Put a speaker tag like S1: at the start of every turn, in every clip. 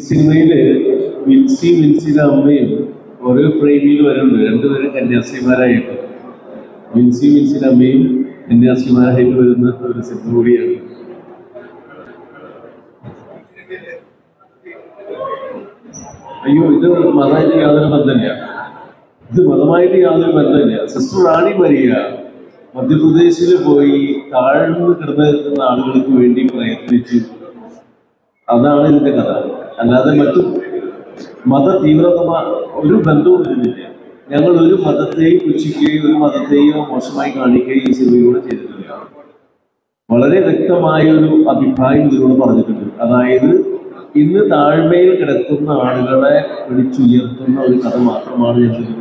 S1: സിനിമയില് വിൻസി വിൻസിയുടെ അമ്മയും ഓരോ ഫ്രെയിമിൽ വരുന്നുണ്ട് രണ്ടുപേരും കന്യാസ്ത്രീമാരായിട്ട് വിൻസി വിൻസിയുടെ അമ്മയും കന്യാസ്ത്രീമാരായിട്ട് വരുന്ന ഒരു സിനിമ കൂടിയാണ് അയ്യോ ഇത് മതമായിട്ട് യാതൊരു ബന്ധമില്ല ഇത് മതമായിട്ട് യാതൊരു ബന്ധമില്ല സിസ്റ്റർ റാണി മരിയ മധ്യപ്രദേശിൽ പോയി താഴ്ന്നു കിടന്നു നിൽക്കുന്ന ആളുകൾക്ക് വേണ്ടി പ്രയത്നിച്ചു അതാണ് ഇതിന്റെ കഥ അല്ലാതെ മറ്റു മത തീവ്രതമാ ഒരു ബന്ധവും ഇതിനില്ല ഞങ്ങൾ ഒരു മതത്തെയും പുച്ഛിക്കുകയോ ഒരു മതത്തെയോ മോശമായി കാണിക്കുകയോ ഈ സിനിമയിലൂടെ ചെയ്തിട്ടില്ല വളരെ വ്യക്തമായ ഒരു അഭിപ്രായം ഇതിലൂടെ പറഞ്ഞിട്ടുണ്ട് അതായത് ഇന്ന് താഴ്മയിൽ കിടക്കുന്ന ആളുകളെ പിടിച്ചുയർത്തുന്ന ഒരു കഥ മാത്രമാണ് ഞാൻ ഇതിലൂടെ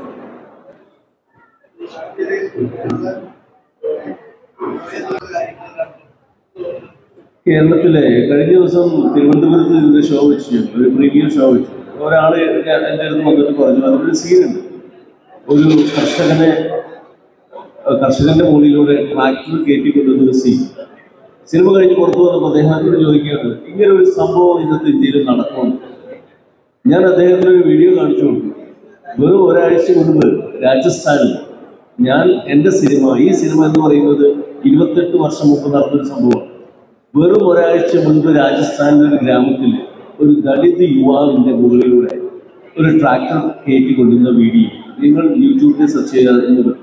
S1: കേരളത്തിലെ കഴിഞ്ഞ ദിവസം തിരുവനന്തപുരത്ത് ഇതിന്റെ ഷോ വെച്ചു ഒരു പ്രീമിയർ ഷോ വെച്ചു ഒരാൾ എൻ്റെ അടുത്ത് വന്നിട്ട് പറഞ്ഞു അതിലൊരു സീനുണ്ട് ഒരു കർഷകനെ അഹ് കർഷകന്റെ മുകളിലൂടെ ട്രാക്ടർ കയറ്റിക്കൊണ്ടുവന്ന ഒരു സീൻ സിനിമ കഴിഞ്ഞ് പുറത്തു വന്നപ്പോൾ അദ്ദേഹത്തിനോട് ചോദിക്കുകയാണ് ഇങ്ങനെ ഒരു സംഭവം ഇന്നത്തെ ഇന്ത്യയിൽ നടക്കുന്നു ഞാൻ അദ്ദേഹത്തിന് ഒരു വീഡിയോ കാണിച്ചു കൊടുത്തു വെറും ഒരാഴ്ച മുൻപ് രാജസ്ഥാനിൽ ഞാൻ എൻ്റെ സിനിമ ഈ സിനിമ എന്ന് പറയുന്നത് ഇരുപത്തെട്ട് വർഷം മുമ്പ് നടന്നൊരു സംഭവമാണ് വെറും ഒരാഴ്ച മുൻപ് രാജസ്ഥാനിലെ ഒരു ഗ്രാമത്തിൽ ഒരു ദളിത് യുവാവിന്റെ മുകളിലൂടെ ഒരു ട്രാക്ടർ കയറ്റിക്കൊണ്ടുന്ന വീഡിയോ നിങ്ങൾ യൂട്യൂബിൽ സെർച്ച് ചെയ്താൽ എന്ന് കിട്ടും.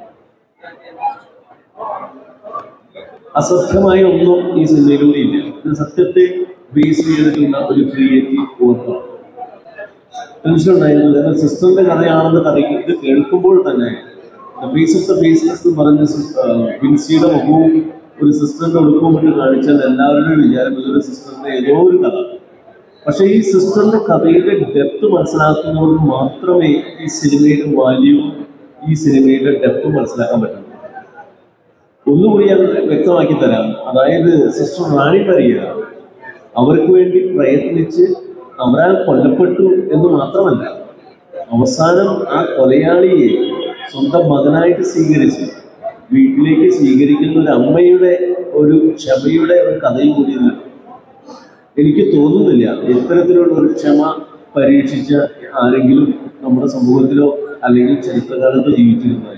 S1: അസത്യമായ ഒന്നും ഈ സിനിമയിലൂടെ ഇല്ല ഇത് സത്യത്തെ ബേസ് ചെയ്തിട്ടുള്ള ഒരു ക്രിയേറ്റീവ് വർക്കാണ് മനസ്സിലുണ്ടായിരുന്നു കാരണം സിസ്റ്ററിന്റെ കഥയാണെന്ന് കഥയ്ക്ക് ഇത് കേൾക്കുമ്പോൾ തന്നെ ബേസ് ഓഫ് ദ ബേസിനസ് എന്ന് പറഞ്ഞ സിസ്- ആ, വിൻസിയുടെ മുഖവും ഒരു സിസ്റ്ററിന്റെ ഒടുക്കവും ഇട്ട് കാണിച്ചാൽ എല്ലാവരുടെയും വിചാരം ഇതൊരു സിസ്റ്ററിന്റെ ഏതോ ഒരു കഥ പക്ഷേ ഈ സിസ്റ്ററിന്റെ കഥയുടെ ഡെപ്ത് മനസ്സിലാക്കുന്നവർക്ക് മാത്രമേ ഈ സിനിമയുടെ വാല്യൂ ഈ സിനിമയുടെ ഡെപ്ത് മനസ്സിലാക്കാൻ പറ്റുള്ളൂ ഒന്നുകൂടി ഞാൻ വ്യക്തമാക്കി തരാം അതായത് സിസ്റ്റർ റാണി മരിയ അവർക്ക് വേണ്ടി പ്രയത്നിച്ച് അവരാൽ കൊല്ലപ്പെട്ടു എന്ന് മാത്രമല്ല അവസാനം ആ കൊലയാളിയെ സ്വന്തം മകനായിട്ട് സ്വീകരിച്ച് വീട്ടിലേക്ക് സ്വീകരിക്കുന്ന ഒരു അമ്മയുടെ ഒരു ക്ഷമയുടെ ഒരു കഥയും കൂടി ഇതിലുണ്ട്. എനിക്ക് തോന്നുന്നില്ല ഇത്തരത്തിലുള്ള ഒരു ക്ഷമ പരീക്ഷിച്ച ആരെങ്കിലും നമ്മുടെ സമൂഹത്തിലോ അല്ലെങ്കിൽ ചരിത്രകാലത്തോ ജീവിച്ചിരുന്നതായി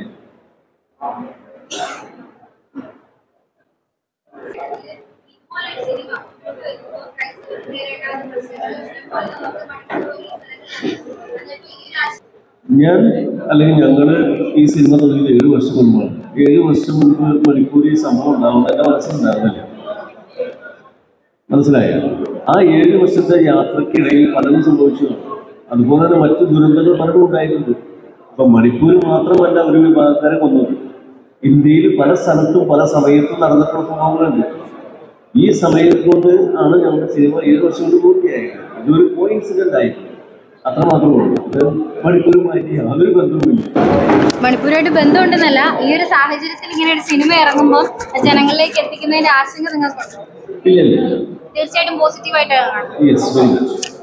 S1: ഞാൻ അല്ലെങ്കിൽ ഞങ്ങള് ഈ സിനിമ തുടങ്ങിയത് ഏഴ് വർഷം മുൻപാണ് ഏഴ് വർഷം മുൻപ് മണിപ്പൂരിൽ ഈ സംഭവം ഉണ്ടാവുന്ന എൻ്റെ മനസ്സിലുണ്ടായിരുന്നില്ല മനസ്സിലായോ ആ ഏഴ് വർഷത്തെ യാത്രക്കിടയിൽ പലതും സംഭവിച്ചു കാണും. അതുപോലെ തന്നെ മറ്റു ദുരന്തങ്ങൾ പലതും ഉണ്ടായിട്ടുണ്ട് ഇപ്പൊ മണിപ്പൂർ മാത്രമല്ല ഒരു വിഭാഗക്കാരെ കൊന്നത് ഇന്ത്യയിൽ പല സ്ഥലത്തും പല സമയത്തും നടന്നിട്ടുള്ള സംഭവങ്ങളുണ്ട് ഈ സമയത്ത് കൊണ്ട് ആണ് ഞങ്ങളുടെ സിനിമ ഏഴ് വർഷം കൊണ്ട് പൂർത്തിയായത് ഇതൊരു കോ ഇൻസിഡന്റ് ആയിരുന്നു അത്ര മാത്രമേ ഉള്ളൂ ഇത് മണിപ്പൂരുമായിട്ട് യാതൊരു ബന്ധവുമില്ല
S2: മണിപ്പൂരായിട്ട് ബന്ധമുണ്ടെന്നല്ല ഈ ഒരു സാഹചര്യത്തിൽ ഇങ്ങനെ ഒരു സിനിമ ഇറങ്ങുമ്പോൾ ജനങ്ങളിലേക്ക് എത്തിക്കുന്നതിന്റെ ആശങ്ക നിങ്ങൾക്കുണ്ട്
S1: ഇല്ല ഇല്ല
S2: തീർച്ചയായിട്ടും പോസിറ്റീവായിട്ടാണ് കാണുന്നത്
S1: യെസ് വെരി മച്ച്